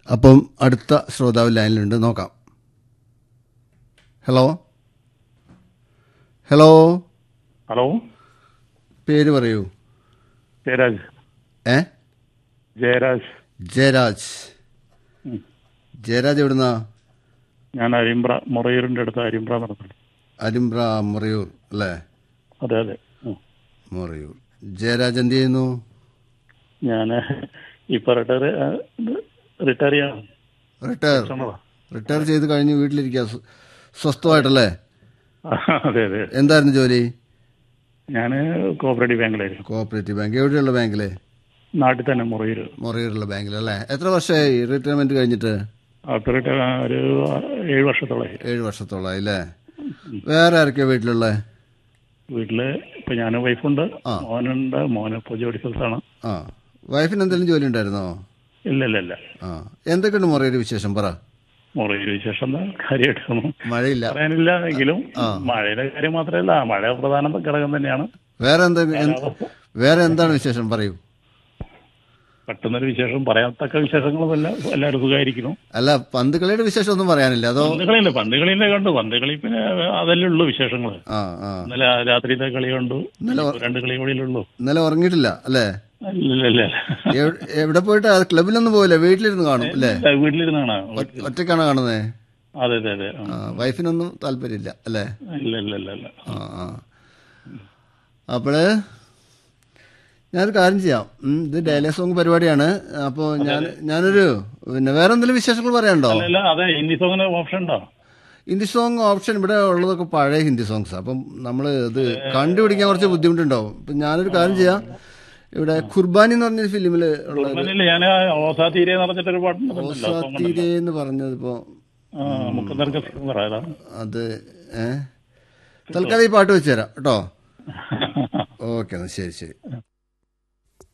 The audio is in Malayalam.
അപ്പം അടുത്ത ശ്രോതാവ് ലൈനിലുണ്ട് നോക്കാം ഹലോ ഹലോ ഹലോ പേര് പറയൂ ജയരാജ് ഏ ജയരാജ് ജയരാജ് ഉം. ജയരാജ് എവിടുന്നാ ഞാൻ അരിമ്പ്ര മുറയൂരിന്റെ അടുത്ത് അരിമ്പ്ര നടത്തുന്നു അരിമ്പ്ര മുറയൂർ അല്ലേ അതെ അതെ ഉം. മുറയൂർ ജയരാജ് എന്ത് ചെയ്യുന്നു ഞാൻ ഇപ്പൊ റിട്ടയർ റിട്ടയർ ചെയ്യാം റിട്ടയർ റിട്ടയർ ചെയ്ത് കഴിഞ്ഞ് വീട്ടിലിരിക്കുക സ്വ- സ്വസ്ഥമായിട്ടല്ലേ അതെ അതെ എന്തായിരുന്നു ജോലി ഞാൻ കോപ്പറേറ്റീവ് ബാങ്കിലായിരുന്നു കോഓപ്പറേറ്റീവ് ബാങ്ക് എവിടെയുള്ള ബാങ്കില് നാട്ടിൽ തന്നെ മുറയൂര് മുറയൂരുള്ള ബാങ്കിലല്ലേ എത്ര വർഷമായി റിട്ടയർമെന്റ് കഴിഞ്ഞിട്ട് അപ്പൊ റിട്ടയർ ഒരു ഏഴ് വർഷത്തോളമായി ഏഴ് വർഷത്തോളമായി അല്ലേ വേറെ ആരൊക്കെയാ വീട്ടിലുള്ള വീട്ടില് ഇപ്പൊ ഞാൻ വൈഫുണ്ട് ആ. മോനുണ്ട് മോന് ഇപ്പൊ ജോലി സ്ഥലത്താണ് ആ വൈഫിന് എന്തെങ്കിലും ജോലി ഉണ്ടായിരുന്നോ ഇല്ല ഇല്ല ഇല്ല ആ എന്തൊക്കെയുണ്ട് മുറയൂർ വിശേഷം പറ മുറയൂര് വിശേഷം എന്താ കാര്യമായിട്ടൊന്നും മഴയില്ല പറയാനില്ല എങ്കിലും മഴയുടെ കാര്യം മാത്രമല്ല മഴ പ്രധാന ഘടകം തന്നെയാണ് വേറെ എന്താ എന്ത്- വേറെ എന്താണ് വിശേഷം പറയൂ പെട്ടെന്നൊരു വിശേഷം പറയാത്തക്ക വിശേഷങ്ങളൊന്നുമല്ല എല്ലാവരും സുഖമായിരിക്കുന്നു അല്ല പന്ത് കളിയുടെ വിശേഷം ഒന്നും പറയാനില്ല അതോ പന്തുകളിയില്ല പന്തുകളിയിലെ കണ്ടു പന്തുകളി പിന്നെ അതല്ലേ ഉള്ളൂ വിശേഷങ്ങൾ ആ ആ ഇന്നലെ രാത്രിയിലെ കളി കണ്ടു ഇപ്പൊ രണ്ട് കളി കൂടിയുള്ളൂ ഇന്നലെ ഉറങ്ങിയിട്ടില്ല അല്ലേ ഇല്ല ഇല്ല എവ്- എവിടെ പോയിട്ട് ആ ക്ലബിലൊന്നും പോയില്ല വീട്ടിലിരുന്ന് കാണും അല്ലേ ഇല്ല വീട്ടിലിരുന്നാണ് ഒറ്റയ്ക്കാണ് കാണുന്നത് അതെ അതെ അതെ ആ. ആ വൈഫിനൊന്നും താല്പര്യമില്ല അല്ലേ ഇല്ല ഇല്ല ഇല്ല ഇല്ല ആ ആ അപ്പോള് ഞാനൊരു കാര്യം ചെയ്യാം ഉം, ഇത് ഡയലേ സോങ് പരിപാടിയാണ് അപ്പോൾ ഞാൻ ഞാനൊരു പിന്നെ വേറെ എന്തെങ്കിലും വിശേഷങ്ങൾ പറയാനുണ്ടോ അല്ല, അല്ല അതെ ഹിന്ദി സോങ്ങിന് ഓപ്ഷൻ ഉണ്ടോ ഹിന്ദി സോങ് ഓപ്ഷൻ ഇവിടെ ഉള്ളതൊക്കെ പഴയ ഹിന്ദി സോങ്സ് അപ്പം നമ്മൾ ഇത് കണ്ടുപിടിക്കാൻ കുറച്ച് ബുദ്ധിമുട്ടുണ്ടാവും അപ്പം ഞാനൊരു കാര്യം ചെയ്യാം ഇവിടെ ഖുർബാനി എന്ന് പറഞ്ഞൊരു ഫിലിമിൽ ഉള്ള ഇല്ല ഞാൻ ഓസാ തീരെ എന്ന് പറഞ്ഞിട്ടൊരു പാട്ടുണ്ടല്ലോ ഓസാത്തിരെ എന്ന് പറഞ്ഞതിപ്പോൾ മുക്കുന്നർക്ക് പറയാ അത് ഏ തൽക്കാലം ഈ പാട്ട് വെച്ചുതരാം കേട്ടോ ഓക്കെ എന്നാൽ ശരി ശരി